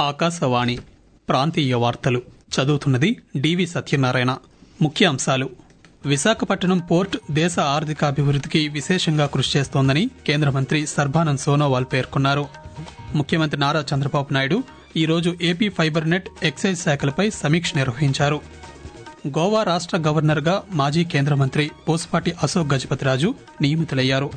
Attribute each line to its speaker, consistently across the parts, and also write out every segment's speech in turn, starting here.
Speaker 1: ఆకాశవాణి ప్రాంతీయ వార్తలు చదువుతున్నది డివి సత్యనారాయణ ముఖ్యాంశాలు విశాఖపట్నం పోర్ట్ దేశ ఆర్థికాభివృద్ధికి విశేషంగా కృషి చేస్తోందని కేంద్ర మంత్రి సర్బానంద్ సోనోవాల్ పేర్కొన్నారు ముఖ్యమంత్రి నారా చంద్రబాబు నాయుడు ఈరోజు ఏపీ ఫైబర్ నెట్ ఎక్సైజ్ శాఖలపై సమీక్ష నిర్వహించారు గోవా రాష్ట గవర్నర్గా మాజీ కేంద్ర మంత్రి పోసుపాటి అశోక్ గజపతిరాజు నియమితులయ్యారు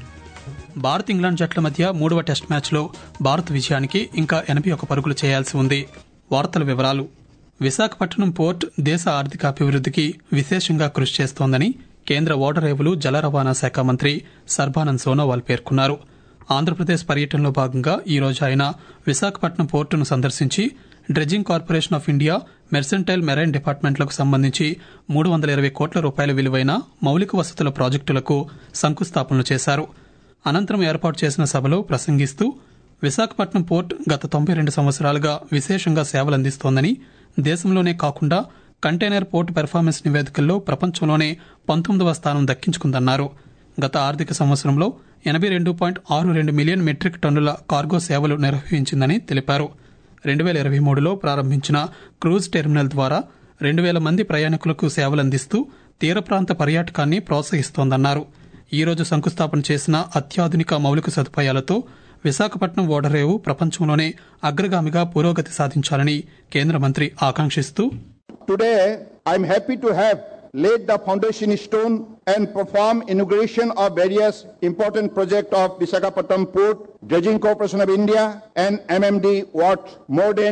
Speaker 1: భారత్ ఇంగ్లాండ్ జట్ల మధ్య మూడవ టెస్ట్ మ్యాచ్లో భారత్ విజయానికి ఇంకా ఎనభై ఒక పరుగులు చేయాల్సి ఉంది వార్తల వివరాలు విశాఖపట్నం పోర్ట్ దేశ ఆర్థికాభివృద్ధికి విశేషంగా కృషి చేస్తోందని కేంద్ర ఓడరేవులు జల రవాణా శాఖ మంత్రి సర్బానంద్ సోనోవాల్ పేర్కొన్నారు ఆంధ్రప్రదేశ్ పర్యటనలో భాగంగా ఈ రోజు ఆయన విశాఖపట్నం పోర్టును సందర్శించి dredging corporation of India mercantile marine డిపార్ట్మెంట్లకు సంబంధించి మూడు వందల ఇరవై కోట్ల రూపాయల విలువైన మౌలిక వసతుల ప్రాజెక్టులకు శంకుస్థాపనలు చేశారు అనంతరం ఏర్పాటు చేసిన సభలో ప్రసంగిస్తూ విశాఖపట్నం పోర్ట్ గత తొంభై రెండు సంవత్సరాలుగా విశేషంగా సేవలందిస్తోందని దేశంలోనే కాకుండా కంటైనర్ పోర్ట్ పెర్ఫార్మెన్స్ నివేదికల్లో ప్రపంచంలోనే పంతొమ్మిదవ స్థానం దక్కించుకుందన్నారు గత ఆర్థిక సంవత్సరంలో ఎనభై రెండు పాయింట్ ఆరు రెండు మిలియన్ మెట్రిక్ టన్నుల కార్గో సేవలు నిర్వహించిందని తెలిపారు రెండు వేల ఇరవై మూడులో ప్రారంభించిన క్రూజ్ టెర్మినల్ ద్వారా రెండు వేల మంది ప్రయాణికులకు సేవలందిస్తూ తీర ప్రాంత పర్యాటకాన్ని ప్రోత్సహిస్తోందన్నారు ఈ రోజు శంకుస్థాపన చేసిన అత్యాధునిక మౌలిక సదుపాయాలతో విశాఖపట్నం ఓడరేవు ప్రపంచంలోనే అగ్రగామిగా పురోగతి సాధించాలని కేంద్ర మంత్రి ఆకాంక్షిస్తూ
Speaker 2: Today, I'm happy to have laid the foundation stone and perform inauguration of various important projects of Visakhapatnam Port, Dredging Corporation of India and MMD worth more than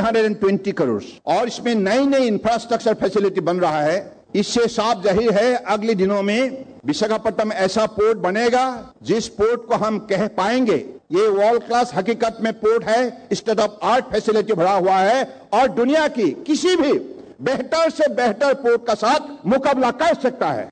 Speaker 2: 320 crores. और इसमें नई नई इंफ्रास्ट्रक्चर फैसिलिटी बन रहा है इससे साफ जाहिर है अगले दिनों में विशाखापट्टनम ऐसा पोर्ट बनेगा जिस पोर्ट को हम कह पाएंगे ये वर्ल्ड क्लास हकीकत में पोर्ट है स्टेट ऑफ आर्ट फैसिलिटी भरा हुआ है और दुनिया की किसी भी बेहतर से बेहतर पोर्ट का साथ मुकाबला कर सकता है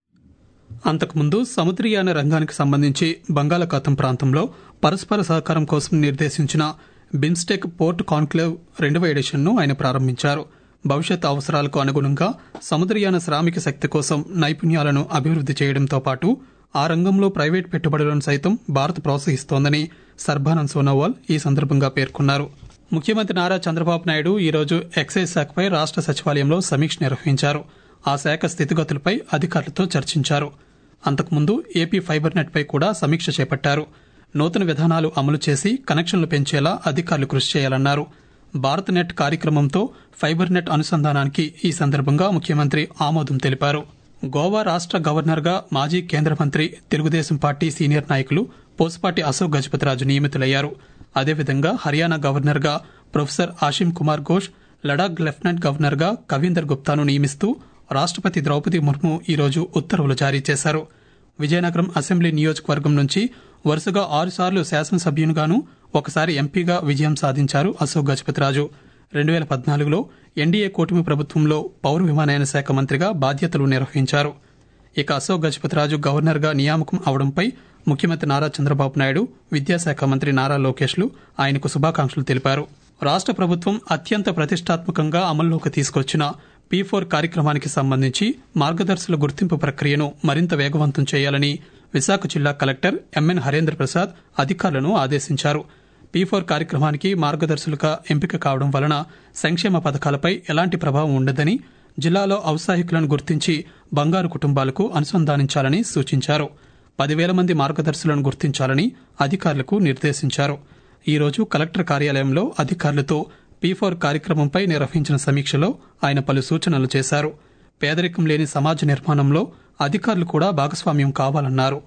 Speaker 1: అంతకుముందు సముద్రయాన రంగానికి సంబంధించి బంగాళాఖాతం ప్రాంతంలో పరస్పర సహకారం కోసం నిర్దేశించిన బిమ్స్టెక్ పోర్ట్ కాన్క్లేవ్ రెండవ ఎడిషన్ను ఆయన ప్రారంభించారు భవిష్యత్ అవసరాలకు అనుగుణంగా సముద్రయాన శ్రామిక శక్తి కోసం నైపుణ్యాలను అభివృద్ది చేయడంతో పాటు ఆ రంగంలో ప్రైవేట్ పెట్టుబడులను సైతం భారత్ ప్రోత్సహిస్తోందని సర్బానంద్ సోనోవాల్ ఈ సందర్భంగా పేర్కొన్నారు ముఖ్యమంత్రి నారా చంద్రబాబు నాయుడు ఈరోజు ఎక్సైజ్ శాఖపై రాష్ట సచివాలయంలో సమీక్ష నిర్వహించారు ఆ శాఖ స్థితిగతులపై అధికారులతో చర్చించారు అంతకుముందు ఏపీ ఫైబర్ నెట్ పై కూడా సమీక్ష చేపట్టారు నూతన విధానాలు అమలు చేసి కనెక్షన్లు పెంచేలా అధికారులు కృషి చేయాలన్నారు భారత్ నెట్ కార్యక్రమంతో ఫైబర్ నెట్ అనుసంధానానికి ఈ సందర్భంగా ముఖ్యమంత్రి ఆమోదం తెలిపారు గోవా రాష్ట గవర్నర్గా మాజీ కేంద్ర మంత్రి తెలుగుదేశం పార్టీ సీనియర్ నాయకులు పోసుపాటి అశోక్ గజపతిరాజు నియమితులయ్యారు అదేవిధంగా హర్యానా గవర్నర్గా ప్రొఫెసర్ ఆషిమ్ కుమార్ ఘోష్ లడాక్ లెఫ్టినెంట్ గవర్నర్గా కవీందర్ గుప్తాను నియమిస్తూ రాష్టపతి ద్రౌపది ముర్ము ఈరోజు ఉత్తర్వులు జారీ చేశారు విజయనగరం అసెంబ్లీ నియోజకవర్గం నుంచి వరుసగా ఆరుసార్లు శాసనసభ్యునిగాను ఒకసారి ఎంపీగా విజయం సాధించారు అశోక్ గజపతిరాజు రెండు వేల పద్నాలుగులో ఎన్డీఏ కూటమి ప్రభుత్వంలో పౌర విమానయాన శాఖ మంత్రిగా బాధ్యతలు నిర్వహించారు ఇక అశోక్ గజపతిరాజు గవర్నర్గా నియామకం అవడంపై ముఖ్యమంత్రి నారా చంద్రబాబు నాయుడు విద్యాశాఖ మంత్రి నారా లోకేష్లు ఆయనకు శుభాకాంక్షలు తెలిపారు రాష్ట ప్రభుత్వం అత్యంత ప్రతిష్టాత్మకంగా అమల్లోకి తీసుకొచ్చిన పీ ఫోర్ కార్యక్రమానికి సంబంధించి మార్గదర్శుల గుర్తింపు ప్రక్రియను మరింత వేగవంతం చేయాలని విశాఖ జిల్లా కలెక్టర్ ఎంఎన్ హరేంద్ర ప్రసాద్ అధికారులను ఆదేశించారు పీ ఫోర్ కార్యక్రమానికి మార్గదర్శులుగా ఎంపిక కావడం వలన సంక్షేమ పథకాలపై ఎలాంటి ప్రభావం ఉండదని జిల్లాలో ఔత్సాహికులను గుర్తించి బంగారు కుటుంబాలకు అనుసంధానించాలని సూచించారు పదివేల మంది మార్గదర్శులను గుర్తించాలని అధికారులకు నిర్దేశించారు ఈ రోజు కలెక్టర్ కార్యాలయంలో అధికారులతో పీ ఫోర్ కార్యక్రమంపై నిర్వహించిన సమీక్షలో ఆయన పలు సూచనలు చేశారు పేదరికం లేని సమాజ నిర్మాణంలో అధికారులు కూడా భాగస్వామ్యం కావాలన్నారు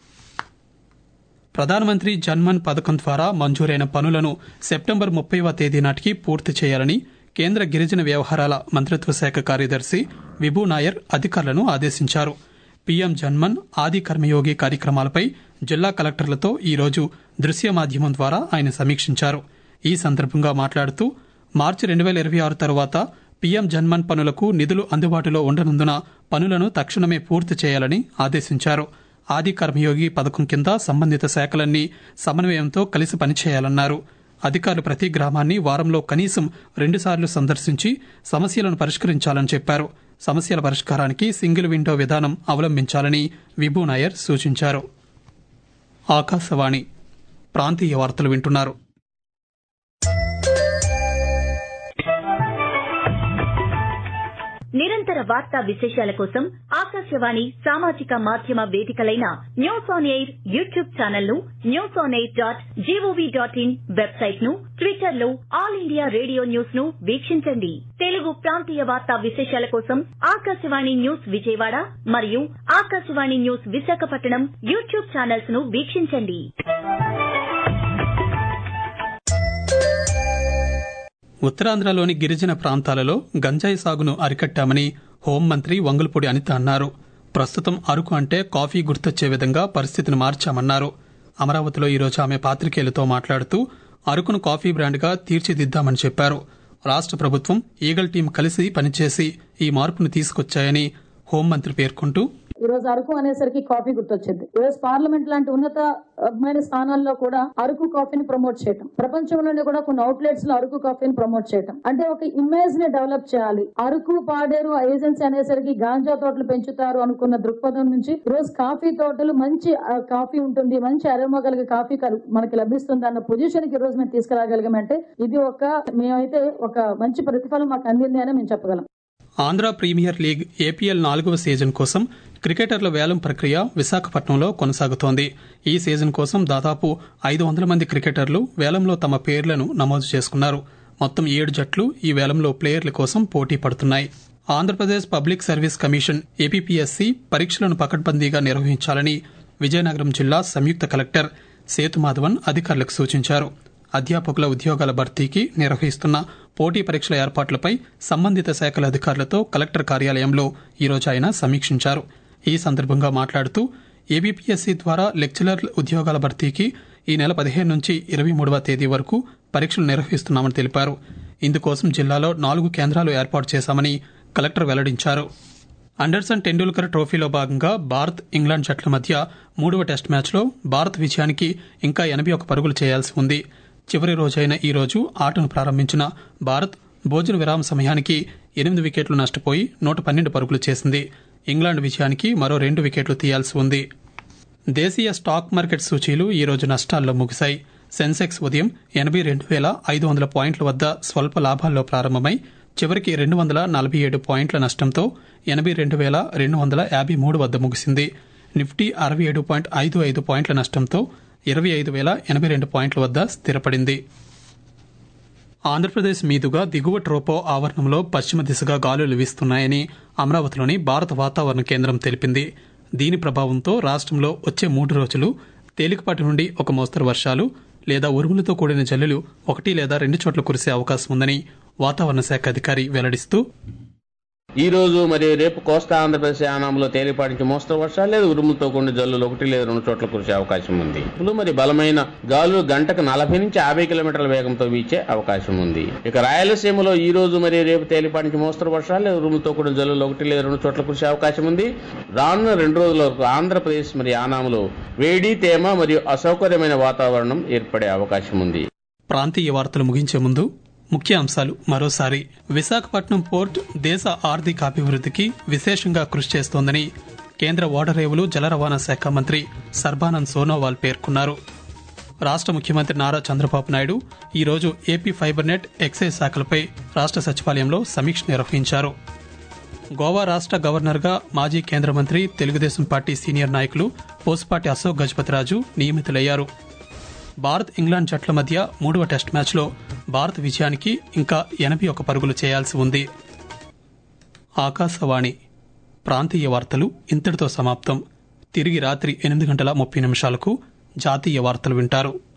Speaker 1: ప్రధానమంత్రి జన్మన్ పథకం ద్వారా మంజూరైన పనులను సెప్టెంబర్ ముప్పైవ తేదీ నాటికి పూర్తి చేయాలని కేంద్ర గిరిజన వ్యవహారాల మంత్రిత్వ శాఖ కార్యదర్శి విభూ నాయర్ అధికారులను ఆదేశించారు పీఎం జన్మన్ ఆది కర్మయోగి కార్యక్రమాలపై జిల్లా కలెక్టర్లతో ఈరోజు దృశ్య మాధ్యమం ద్వారా ఆయన సమీక్షించారు ఈ సందర్భంగా మాట్లాడుతూ మార్చి రెండు వేల ఇరవై ఆరు తర్వాత పీఎం జన్మన్ పనులకు నిధులు అందుబాటులో ఉండనందున పనులను తక్షణమే పూర్తి చేయాలని ఆదేశించారు ఆది కర్మయోగి పథకం కింద సంబంధిత శాఖలన్నీ సమన్వయంతో కలిసి పనిచేయాలన్నారు అధికారులు ప్రతి గ్రామాన్ని వారంలో కనీసం రెండుసార్లు సందర్శించి సమస్యలను పరిష్కరించాలని చెప్పారు సమస్యల పరిష్కారానికి సింగిల్ విండో విధానం అవలంబించాలని విభూ నాయర్ సూచించారు ఆకాశవాణి ప్రాంతీయ వార్తలు వింటున్నారు
Speaker 3: నిరంతర వార్తా విశేషాల కోసం ఆకాశవాణి సామాజిక మాధ్యమ వేదికలైన news on air YouTube channel ను news on air dot gov dot in website ను ట్విట్టర్ లో ఆల్ ఇండియా రేడియో న్యూస్ ను వీక్షించండి తెలుగు ప్రాంతీయ వార్తా విశేషాల కోసం ఆకాశవాణి న్యూస్ విజయవాడ మరియు Akashvani news Visakhapatnam YouTube channels ను వీక్షించండి
Speaker 1: ఉత్తరాంధ్రలోని గిరిజన ప్రాంతాలలో గంజాయి సాగును అరికట్టామని హోంమంత్రి వంగులపూడి అనిత అన్నారు ప్రస్తుతం అరకు అంటే కాఫీ గుర్తొచ్చే విధంగా పరిస్థితిని మార్చామన్నారు అమరావతిలో ఈరోజు ఆమె పాత్రికేయులతో మాట్లాడుతూ అరకును కాఫీ బ్రాండ్గా తీర్చిదిద్దామని చెప్పారు రాష్ట్ర ప్రభుత్వం ఈగల్ టీం కలిసి పనిచేసి ఈ మార్పును తీసుకొచ్చాయని హోంమంత్రి పేర్కొంటూ
Speaker 4: ఈ రోజు అరకు అనేసరికి కాఫీ గుర్తొచ్చింది ఈ రోజు పార్లమెంట్ లాంటి ఉన్నతమైన స్థానాల్లో కూడా అరకు కాఫీని ప్రమోట్ చేయటం ప్రపంచంలోనే కూడా కొన్ని అవుట్లెట్స్ లో అరకు కాఫీని ప్రమోట్ చేయటం అంటే ఒక ఇమేజ్ ని డెవలప్ చేయాలి అరకు పాడేరు ఏజెన్సీ అనేసరికి గాంజా తోటలు పెంచుతారు అనుకున్న దృక్పథం నుంచి ఈ రోజు కాఫీ తోటలు మంచి ఆ, కాఫీ ఉంటుంది మంచి అరోమా కలిగే కాఫీ కల్- మనకి లభిస్తుంది అన్న పొజిషన్ కి ఈ రోజు మేము తీసుకురాగలిగామంటే ఇది ఒక మేమైతే ఒక మంచి ప్రతిఫలం మాకు అందింది అని మేము చెప్పగలం
Speaker 1: ఆంధ్ర ప్రీమియర్ లీగ్ ఏపీఎల్ నాలుగవ సీజన్ కోసం క్రికెటర్ల వేలం ప్రక్రియ విశాఖపట్నంలో కొనసాగుతోంది ఈ సీజన్ కోసం దాదాపు ఐదు వందల మంది క్రికెటర్లు వేలంలో తమ పేర్లను నమోదు చేసుకున్నారు మొత్తం ఏడు జట్లు ఈ వేలంలో ప్లేయర్ల కోసం పోటీ పడుతున్నాయి Andhra Pradesh public service commission APPSC పరీక్షలను పకడ్బందీగా నిర్వహించాలని విజయనగరం జిల్లా సంయుక్త కలెక్టర్ సేతుమాధవన్ అధికారులకు సూచించారు అధ్యాపకుల ఉద్యోగాల భర్తీకి నిర్వహిస్తున్న పోటీ పరీక్షల ఏర్పాట్లపై సంబంధిత శాఖల అధికారులతో కలెక్టర్ కార్యాలయంలో ఈరోజు ఆయన సమీక్షించారు ఈ సందర్భంగా మాట్లాడుతూ ఏబీపీఎస్సీ ద్వారా లెక్చరర్ ఉద్యోగాల భర్తీకి ఈ నెల పదిహేను నుంచి ఇరవై మూడవ తేదీ వరకు పరీక్షలు నిర్వహిస్తున్నామని తెలిపారు ఇందుకోసం జిల్లాలో నాలుగు కేంద్రాలు ఏర్పాటు చేశామని కలెక్టర్ వెల్లడించారు అండర్సన్ టెండూల్కర్ ట్రోఫీలో భాగంగా భారత్ ఇంగ్లాండ్ జట్ల మధ్య మూడవ టెస్ట్ మ్యాచ్లో భారత్ విజయానికి ఇంకా ఎనభై ఒక పరుగులు చేయాల్సి ఉంది చివరి రోజైన ఈ రోజు ఆటను ప్రారంభించిన భారత్ భోజన విరామ సమయానికి ఎనిమిది వికెట్లు నష్టపోయి నూట పన్నెండు పరుగులు చేసింది ఇంగ్లాండ్ విజయానికి మరో రెండు వికెట్లు తీయాల్సి ఉంది దేశీయ స్టాక్ మార్కెట్ సూచీలు ఈ రోజు నష్టాల్లో ముగిశాయి సెన్సెక్స్ ఉదయం ఎనభై రెండు వేల ఐదు వందల పాయింట్ల వద్ద స్వల్ప లాభాల్లో ప్రారంభమై చివరికి రెండు వందల నలభై ఏడు పాయింట్ల నష్టంతో ఎనభై రెండు వేల రెండు వందల యాభై మూడు వద్ద ముగిసింది నిఫ్టీ అరవై ఏడు పాయింట్ ఐదు ఐదు పాయింట్ల నష్టంతో ఇరవై ఐదు వేల ఎనభై రెండు పాయింట్ల వద్ద స్థిరపడింది ఆంధ్రప్రదేశ్ మీదుగా దిగువ ట్రోపో ఆవరణంలో పశ్చిమ దిశగా గాలులు వీస్తున్నాయని అమరావతిలోని భారత వాతావరణ కేంద్రం తెలిపింది దీని ప్రభావంతో రాష్ట్రంలో వచ్చే మూడు రోజులు తేలికపాటి నుండి ఒక మోస్తరు వర్షాలు లేదా ఉరుములతో కూడిన జల్లులు ఒకటి లేదా రెండు చోట్ల కురిసే అవకాశం ఉందని వాతావరణ శాఖ అధికారి వెల్లడిస్తూ
Speaker 5: ఈ రోజు మరియు రేపు కోస్తా ఆంధ్రప్రదేశ్ యానాంలో తేలిపాటి నుంచి మోస్తరు వర్షాలు లేదా ఉరుములతో కూడిన జల్లులు ఒకటి లేదా రెండు చోట్ల కురిసే అవకాశం ఉంది ఇప్పుడు మరి బలమైన గాలులు గంటకు నలభై నుంచి యాభై కిలోమీటర్ల వేగంతో వీచే అవకాశం ఉంది ఇక రాయలసీమలో ఈ రోజు మరియు రేపు తేలిపాటి నుంచి మోస్తరు వర్షాలు లేదా ఉరుములతో కూడిన జల్లులు ఒకటి లేదా రెండు చోట్ల కురిసే అవకాశం ఉంది రానున్న రెండు రోజుల వరకు ఆంధ్రప్రదేశ్ మరియు యానాంలో వేడి తేమ మరియు అసౌకర్యమైన వాతావరణం ఏర్పడే అవకాశం ఉంది
Speaker 1: ప్రాంతీయ వార్తలు ముగించే ముందు ముఖ్య అంశాలు మరోసారి విశాఖపట్నం పోర్ట్ దేశ ఆర్థిక అభివృద్ధికి విశేషంగా కృషి చేస్తోందని కేంద్ర ఓడరేవులు జల రవాణా శాఖ మంత్రి సర్బానంద్ సోనోవాల్ పేర్కొన్నారు రాష్ట్ర ముఖ్యమంత్రి నారా చంద్రబాబు నాయుడు ఈరోజు ఏపీ ఫైబర్ నెట్ ఎక్సైజ్ శాఖలపై రాష్ట్ర సచివాలయంలో సమీక్ష నిర్వహించారు గోవా రాష్ట్ర గవర్నర్గా మాజీ కేంద్ర మంత్రి తెలుగుదేశం పార్టీ సీనియర్ నాయకులు పోసుపాటి అశోక్ గజపతిరాజు నియమితులయ్యారు భారత్ ఇంగ్లాండ్ జట్ల మధ్య మూడవ టెస్ట్ మ్యాచ్లో భారత్ విజయానికి ఇంకా ఎనభై ఒక పరుగులు చేయాల్సి ఉంది ఆకాశవాణి ప్రాంతీయ వార్తలు ఇంతటితో సమాప్తం తిరిగి రాత్రి ఎనిమిది గంటల ముప్పై నిమిషాలకు జాతీయ వార్తలు వింటారు